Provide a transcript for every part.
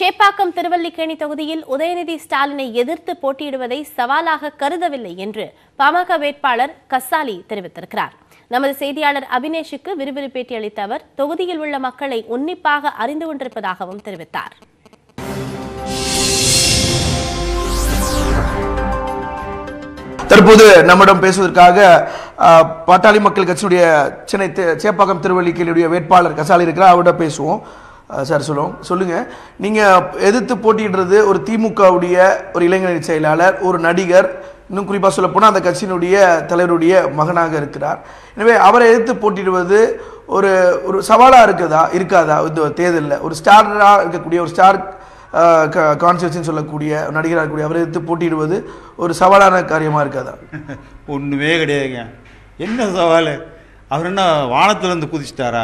சேப்பாக்கம் திருவல்லிக்கேணி தொகுதியில் உதயநிதி ஸ்டாலினை எதிர்த்து போட்டியிடுவதை சவாலாக கருதவில்லை என்று பாமக வேட்பாளர் கசாலி தெரிவித்திருக்கிறார் நமது செய்தியாளர் அபினேஷுக்கு விறுவிறு பேட்டி அளித்த அவர் தொகுதியில் உள்ள மக்களை உன்னிப்பாக அறிந்து கொண்டிருப்பதாகவும் தெரிவித்தார் தற்போது நம்மிடம் பேசுவதற்காக அஹ், பாட்டாளி மக்கள் கட்சியினுடைய சென்னை தே- சேப்பாக்கம் திருவள்ளிக்கையினுடைய வேட்பாளர் கசாலி இருக்கிறார் அவர்கிட்ட பேசுவோம் அஹ், சார் சொல்லுவோம் சொல்லுங்க நீங்க எதிர்த்து போட்டியிடுறது ஒரு திமுகவுடைய ஒரு இளைஞரணி செயலாளர் ஒரு நடிகர் இன்னும் குறிப்பாக சொல்ல போனால் அந்த கட்சியினுடைய தலைவருடைய மகனாக இருக்கிறார் எனவே அவரை எதிர்த்து போட்டியிடுவது ஒரு ஒரு சவாலாக இருக்குதா இருக்காதா இந்த தேர்தலில் ஒரு ஸ்டாராக இருக்கக்கூடிய ஒரு ஸ்டார் கான்ஸ்டியூஷன் சொல்லக்கூடிய நடிகராக இருக்கக்கூடிய அவரை எதிர்த்து போட்டியிடுவது ஒரு சவாலான காரியமாக இருக்காதா ஒன்றுமே கிடையாதுங்க என்ன சவால் அவர் என்ன வானத்துலேருந்து குதிச்சிட்டாரா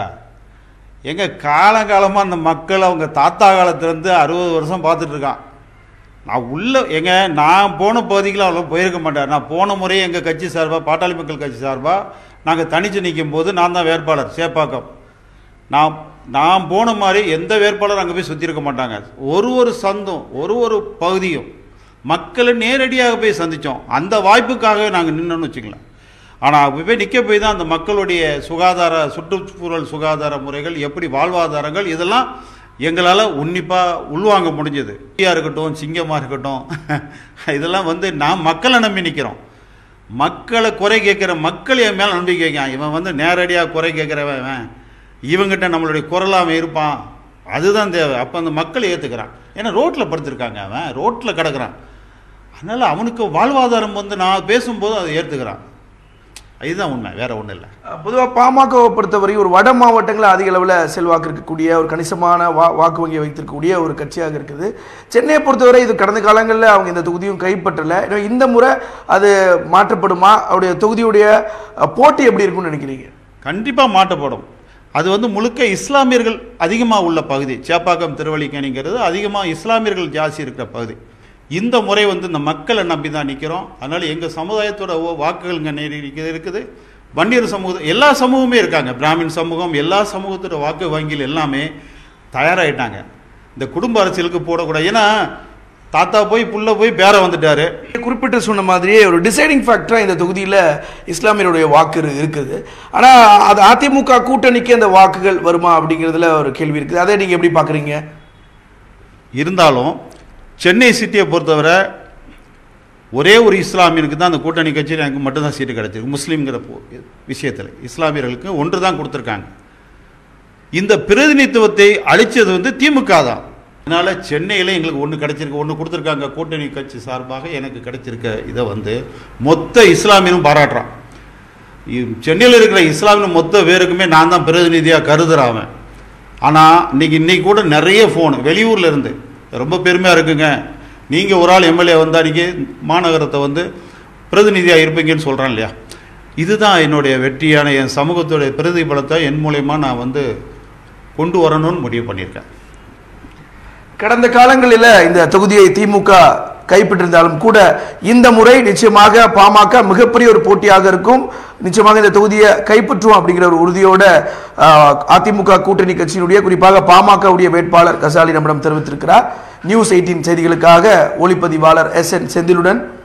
எங்க காலங்காலமாக அந்த மக்கள் அவங்க தாத்தா காலத்துலேருந்து அறுபது வருஷம் பார்த்துட்டு இருக்கான் நான் உள்ள எங்க நான் போன பகுதிக்கு அவ்வளோ போயிருக்க மாட்டேன் நான் போன முறையே எங்கள் கட்சி சார்பாக பாட்டாளி மக்கள் கட்சி சார்பாக நாங்கள் தனிச்சு நிற்கும் போது நான் தான் வேட்பாளர் சேப்பாக்கம் நான் நான் போன மாதிரி எந்த வேட்பாளரும் அங்கே போய் சுற்றிருக்க மாட்டாங்க ஒரு ஒரு சந்தும் ஒரு ஒரு பகுதியும் மக்களை நேரடியாக போய் சந்தித்தோம் அந்த வாய்ப்புக்காகவே நாங்கள் நின்னோன்னு வச்சுக்கலாம் ஆனால் போய் நிற்க போய் தான் அந்த மக்களுடைய சுகாதார சுற்றுச்சூழல் சுகாதார முறைகள் எப்படி வாழ்வாதாரங்கள் இதெல்லாம் எங்களால் உன்னிப்பாக உள்வாங்க முடிஞ்சது புலியாக இருக்கட்டும் சிங்கமாக இருக்கட்டும் இதெல்லாம் வந்து நான் மக்களை நம்பி நிற்கிறோம் மக்களை குறை கேட்குற மக்கள் என் மேலே நம்பிக்கை வைக்கான் இவன் வந்து நேரடியாக குறை கேட்குறவன் இவன். இவங்கிட்ட நம்மளுடைய குரலாக அவன் இருப்பான் அதுதான் தேவை அப்போ அந்த மக்கள் ஏற்றுக்கிறான் ஏன்னா ரோட்டில் படுத்திருக்காங்க அவன் ரோட்டில் கிடக்குறான் அதனால் அவனுக்கு வாழ்வாதாரம் வந்து நான் பேசும்போது அதை ஏற்றுக்கிறான் இதுதான் உண்மை வேற ஒன்றும் இல்லை பொதுவாக பாமகவை பொறுத்தவரை ஒரு வட மாவட்டங்களில் அதிக அளவில் செல்வாக்கு இருக்கக்கூடிய ஒரு கணிசமான வா வாக்கு வங்கியை வைத்திருக்கக்கூடிய ஒரு கட்சியாக இருக்குது சென்னையை பொறுத்தவரை இது கடந்த காலங்களில் அவங்க இந்த தொகுதியும் கைப்பற்றல எனவே இந்த முறை அது மாற்றப்படுமா அவருடைய தொகுதியுடைய அஹ், போட்டி எப்படி இருக்கும்னு நினைக்கிறீங்க கண்டிப்பாக மாட்டப்படும் அது வந்து முழுக்க இஸ்லாமியர்கள் அதிகமாக உள்ள பகுதி சேப்பாக்கம் திருவள்ளிக்கணிங்கிறது அதிகமாக இஸ்லாமியர்கள் ஜாஸ்தி இருக்கிற பகுதி இந்த முறை வந்து இந்த மக்களை நம்பி தான் நிற்கிறோம் அதனால் எங்கள் சமுதாயத்தோட ஓ- வாக்குகள் இங்கே இருக்குது இருக்குது வன்னியர் சமூகம் எல்லா சமூகமே இருக்காங்க பிராமின் சமூகம் எல்லா சமூகத்தோட வாக்கு வங்கியில் எல்லாமே தயாராகிட்டாங்க இந்த குடும்ப அரசியலுக்கு போடக்கூடாது ஏன்னா தாத்தா போய் புள்ள போய் பேர வந்துட்டாரு குறிப்பிட்டு சொன்ன மாதிரியே ஒரு டிசைடிங் ஃபேக்டராக இந்த தொகுதியில் இஸ்லாமியருடைய வாக்கு இரு- இருக்குது ஆனால் அது அதிமுக கூட்டணிக்கு அந்த வாக்குகள் வருமா அப்படிங்கிறதுல ஒரு கேள்வி இருக்குது அதை நீங்கள் எப்படி பார்க்குறீங்க இருந்தாலும் சென்னை சிட்டியை பொறுத்தவரை ஒரே ஒரு இஸ்லாமியனுக்கு தான் அந்த கூட்டணி கட்சியில் எனக்கு மட்டும்தான் சீட்டு கிடைச்சிருக்கு முஸ்லீம்ங்கிற விஷயத்தில் இஸ்லாமியர்களுக்கு ஒன்று தான் கொடுத்துருக்காங்க இந்த பிரதிநிதித்துவத்தை அளித்தது வந்து திமுக தான் அதனால் சென்னையில் எங்களுக்கு ஒன்று கிடைச்சிருக்கு ஒன்று கொடுத்துருக்காங்க கூட்டணி கட்சி சார்பாக எனக்கு கிடைச்சிருக்க இதை வந்து மொத்த இஸ்லாமியனும் பாராட்டுறான் இ- சென்னையில் இருக்கிற இஸ்லாமிய மொத்த பேருக்குமே நான் தான் பிரதிநிதியாக கருதுறேன் அவன் ஆனால் இன்னைக்கு இன்னைக்கு கூட நிறைய ஃபோன் வெளியூரில் இருந்து ரொம்ப பெருமையாக இருக்குங்க நீங்கள் ஒரு ஆள் எம்எல்ஏ வந்தால் நீங்கள் மாநகரத்தை வந்து பிரதிநிதியாக இருப்பீங்கன்னு சொல்கிறான் இல்லையா இதுதான் என்னுடைய வெற்றியான என் சமூகத்துடைய பிரதிபலத்தை என் மூலயமா நான் வந்து கொண்டு வரணும்னு முடிவு பண்ணியிருக்கேன் கடந்த காலங்களில் இந்த தொகுதியை திமுக கைப்பற்றிருந்தாலும் கூட இந்த முறை நிச்சயமாக பாமக மிகப்பெரிய ஒரு போட்டியாக இருக்கும் நிச்சயமாக இந்த தொகுதியை கைப்பற்றுவோம் அப்படிங்கிற ஒரு உறுதியோட ஆஹ், அதிமுக கூட்டணி கட்சியினுடைய குறிப்பாக பாமகவுடைய வேட்பாளர் கசாலி நம்மிடம் தெரிவித்திருக்கிறார் நியூஸ் எயிட்டீன் செய்திகளுக்காக ஒளிப்பதிவாளர் எஸ் என் செந்திலுடன்